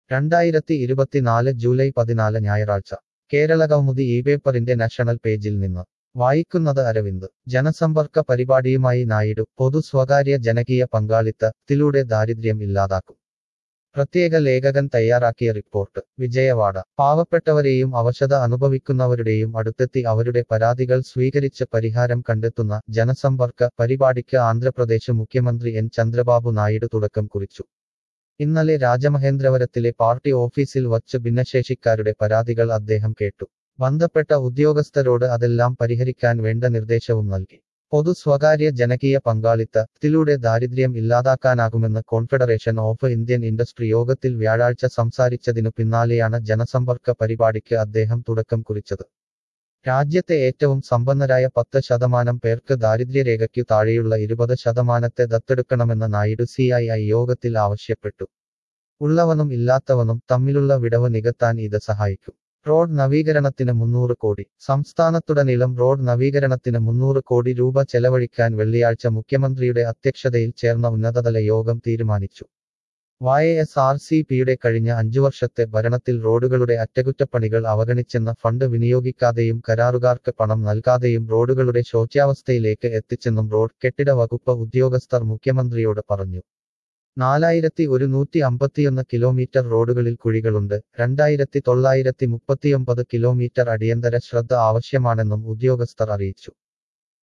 രണ്ടായിരത്തി ഇരുപത്തിനാല് ജൂലൈ പതിനാല് ഞായറാഴ്ച കേരള കൗമുദി ഈ പേപ്പറിന്റെ നാഷണൽ പേജിൽ നിന്ന് വായിക്കുന്നത് അരവിന്ദ് ജനസമ്പർക്ക പരിപാടിയുമായി നായിഡു പൊതു സ്വകാര്യ ജനകീയ പങ്കാളിത്തത്തിലൂടെ ദാരിദ്ര്യം ഇല്ലാതാക്കും പ്രത്യേക ലേഖകൻ തയ്യാറാക്കിയ റിപ്പോർട്ട് വിജയവാഡ പാവപ്പെട്ടവരെയും അവശത അനുഭവിക്കുന്നവരുടെയും അടുത്തെത്തി അവരുടെ പരാതികൾ സ്വീകരിച്ച് പരിഹാരം കണ്ടെത്തുന്ന ജനസമ്പർക്ക പരിപാടിക്ക് ആന്ധ്രാപ്രദേശ് മുഖ്യമന്ത്രി എൻ ചന്ദ്രബാബു നായിഡു തുടക്കം കുറിച്ചു ഇന്നലെ രാജമഹേന്ദ്രവരത്തിലെ പാർട്ടി ഓഫീസിൽ വച്ച് ഭിന്നശേഷിക്കാരുടെ പരാതികൾ അദ്ദേഹം കേട്ടു ബന്ധപ്പെട്ട ഉദ്യോഗസ്ഥരോട് അതെല്ലാം പരിഹരിക്കാൻ വേണ്ട നിർദ്ദേശവും നൽകി പൊതു സ്വകാര്യ ജനകീയ പങ്കാളിത്തത്തിലൂടെ ദാരിദ്ര്യം ഇല്ലാതാക്കാനാകുമെന്ന് കോൺഫെഡറേഷൻ ഓഫ് ഇന്ത്യൻ ഇൻഡസ്ട്രി യോഗത്തിൽ വ്യാഴാഴ്ച സംസാരിച്ചതിനു പിന്നാലെയാണ് ജനസമ്പർക്ക പരിപാടിക്ക് അദ്ദേഹം തുടക്കം കുറിച്ചത് രാജ്യത്തെ ഏറ്റവും സമ്പന്നരായ പത്ത് ശതമാനം പേർക്ക് ദാരിദ്ര്യരേഖയ്ക്കു താഴെയുള്ള ഇരുപത് ശതമാനത്തെ ദത്തെടുക്കണമെന്ന് നായിഡു സി ഐ ഐ യോഗത്തിൽ ആവശ്യപ്പെട്ടു ഉള്ളവനും ഇല്ലാത്തവനും തമ്മിലുള്ള വിടവ് നികത്താൻ ഇത് സഹായിക്കും റോഡ് നവീകരണത്തിന് മുന്നൂറ് കോടി സംസ്ഥാനത്തുടനീളം റോഡ് നവീകരണത്തിന് മുന്നൂറ് കോടി രൂപ ചെലവഴിക്കാൻ വെള്ളിയാഴ്ച മുഖ്യമന്ത്രിയുടെ അധ്യക്ഷതയിൽ ചേർന്ന ഉന്നതതല യോഗം തീരുമാനിച്ചു വൈ എസ് ആർ സി പിയുടെ കഴിഞ്ഞ അഞ്ചു വർഷത്തെ ഭരണത്തിൽ റോഡുകളുടെ അറ്റകുറ്റപ്പണികൾ അവഗണിച്ചെന്ന ഫണ്ട് വിനിയോഗിക്കാതെയും കരാറുകാർക്ക് പണം നൽകാതെയും റോഡുകളുടെ ശോച്യാവസ്ഥയിലേക്ക് എത്തിച്ചെന്നും റോഡ് കെട്ടിട വകുപ്പ് ഉദ്യോഗസ്ഥർ മുഖ്യമന്ത്രിയോട് പറഞ്ഞു നാലായിരത്തി ഒരുന്നൂറ്റി അമ്പത്തിയൊന്ന് കിലോമീറ്റർ റോഡുകളിൽ കുഴികളുണ്ട് രണ്ടായിരത്തി തൊള്ളായിരത്തി മുപ്പത്തിയൊമ്പത് കിലോമീറ്റർ അടിയന്തര ശ്രദ്ധ ആവശ്യമാണെന്നും ഉദ്യോഗസ്ഥർ അറിയിച്ചു